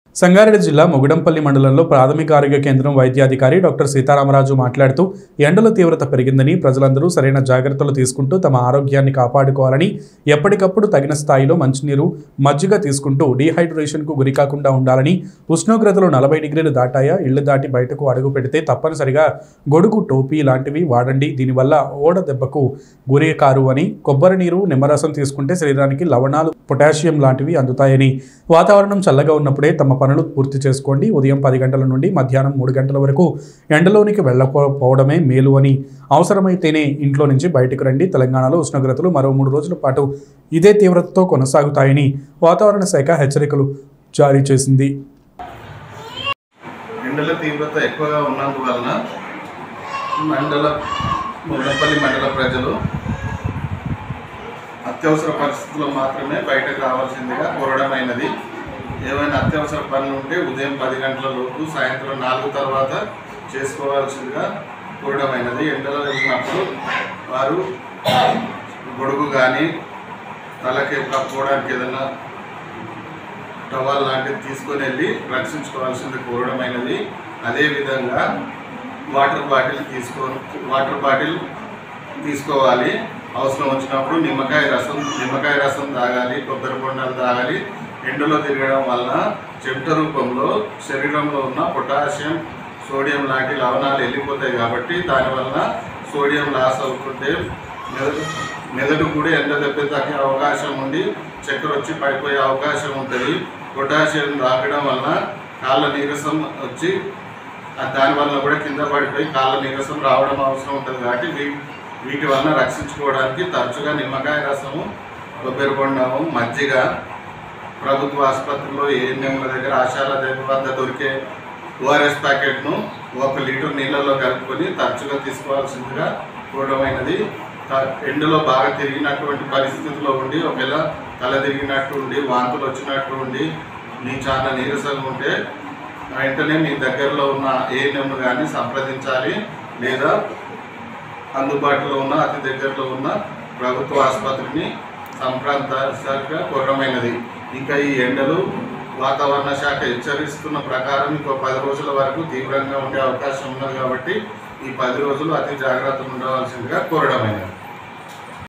సంగారెడ్డి జిల్లా మొగుడంపల్లి మండలంలో ప్రాథమిక ఆరోగ్య కేంద్రం వైద్యాధికారి డాక్టర్ సీతారామరాజు మాట్లాడుతూ ఎండల తీవ్రత పెరిగిందని ప్రజలందరూ సరైన జాగ్రత్తలు తీసుకుంటూ తమ ఆరోగ్యాన్ని కాపాడుకోవాలని ఎప్పటికప్పుడు తగిన స్థాయిలో మంచినీరు మజ్జిగ తీసుకుంటూ డీహైడ్రేషన్కు గురికాకుండా ఉండాలని ఉష్ణోగ్రతలు నలభై డిగ్రీలు దాటాయా ఇళ్లు దాటి బయటకు అడుగు పెడితే తప్పనిసరిగా గొడుగు టోపీ లాంటివి వాడండి దీనివల్ల ఓడ దెబ్బకు గురి కారు అని కొబ్బరి నీరు నిమ్మరసం తీసుకుంటే శరీరానికి లవణాలు పొటాషియం లాంటివి అందుతాయని వాతావరణం చల్లగా ఉన్నప్పుడే తమ పనులు పూర్తి చేసుకోండి ఉదయం పది గంటల నుండి మధ్యాహ్నం మూడు గంటల వరకు ఎండలోనికి వెళ్ళకపోవడమే మేలు అని అవసరమైతేనే ఇంట్లో నుంచి బయటకు రండి తెలంగాణలో ఉష్ణోగ్రతలు మరో మూడు రోజుల పాటు ఇదే తీవ్రతతో కొనసాగుతాయని వాతావరణ శాఖ హెచ్చరికలు జారీ చేసింది ఎండల తీవ్రత ఎక్కువగా ఉన్నందువలన మండల ముద్దపల్లి మండల ప్రజలు అత్యవసర పరిస్థితుల్లో మాత్రమే బయటకు రావాల్సిందిగా కోరడమైనది ఏమైనా అత్యవసర పనులు ఉంటే ఉదయం పది గంటల లోపు సాయంత్రం నాలుగు తర్వాత చేసుకోవాల్సిందిగా కోరడమైనది ఎండలో వెళ్ళినప్పుడు వారు గొడుగు కానీ తలకి కప్పుకోవడానికి ఏదైనా టవల్ లాంటివి తీసుకొని వెళ్ళి రక్షించుకోవాల్సింది కోరడమైనది అదేవిధంగా వాటర్ బాటిల్ తీసుకో వాటర్ బాటిల్ తీసుకోవాలి అవసరం వచ్చినప్పుడు నిమ్మకాయ రసం నిమ్మకాయ రసం తాగాలి కొబ్బరి బొండాలు తాగాలి ఎండలో తిరగడం వలన చెమట రూపంలో శరీరంలో ఉన్న పొటాషియం సోడియం లాంటి లవణాలు వెళ్ళిపోతాయి కాబట్టి దానివలన సోడియం లాస్ అవుతుంటే మెదడు మెదడు కూడా ఎండ దెబ్బ తాకే అవకాశం ఉండి చక్కెర వచ్చి పడిపోయే అవకాశం ఉంటుంది పొటాషియం తాగడం వలన కాళ్ళ నీరసం వచ్చి ఆ దాని వలన కూడా కింద పడిపోయి కాళ్ళ నీరసం రావడం అవసరం ఉంటుంది కాబట్టి వీ- వీటి వలన రక్షించుకోవడానికి తరచుగా నిమ్మకాయ రసము కొబ్బరి బొండము మజ్జిగ ప్రభుత్వ ఆసుపత్రిలో ఏఎన్ఎంల దగ్గర ఆశాల దగ్గర వద్ద దొరికే ఓఆర్ఎస్ ప్యాకెట్ను ఒక లీటర్ నీళ్ళలో కలుపుకొని తరచుగా తీసుకోవాల్సిందిగా కూడమైనది త- ఎండలో బాగా తిరిగినటువంటి పరిస్థితిలో ఉండి ఒకవేళ తల తిరిగినట్టు ఉండి వాంతులు వచ్చినట్టు ఉండి మీ చాలా నీరసంగా ఉంటే వెంటనే మీ దగ్గరలో ఉన్న ఏఎన్ఎం కానీ సంప్రదించాలి లేదా అందుబాటులో ఉన్న అతి దగ్గరలో ఉన్న ప్రభుత్వ ఆసుపత్రిని సంప్రాంతాలుగా కోరమైనది ఇంకా ఈ ఎండలు వాతావరణ శాఖ హెచ్చరిస్తున్న ప్రకారం ఇంకో పది రోజుల వరకు తీవ్రంగా ఉండే అవకాశం ఉన్నది కాబట్టి ఈ పది రోజులు అతి జాగ్రత్తగా ఉండవలసిందిగా కోరడమైనది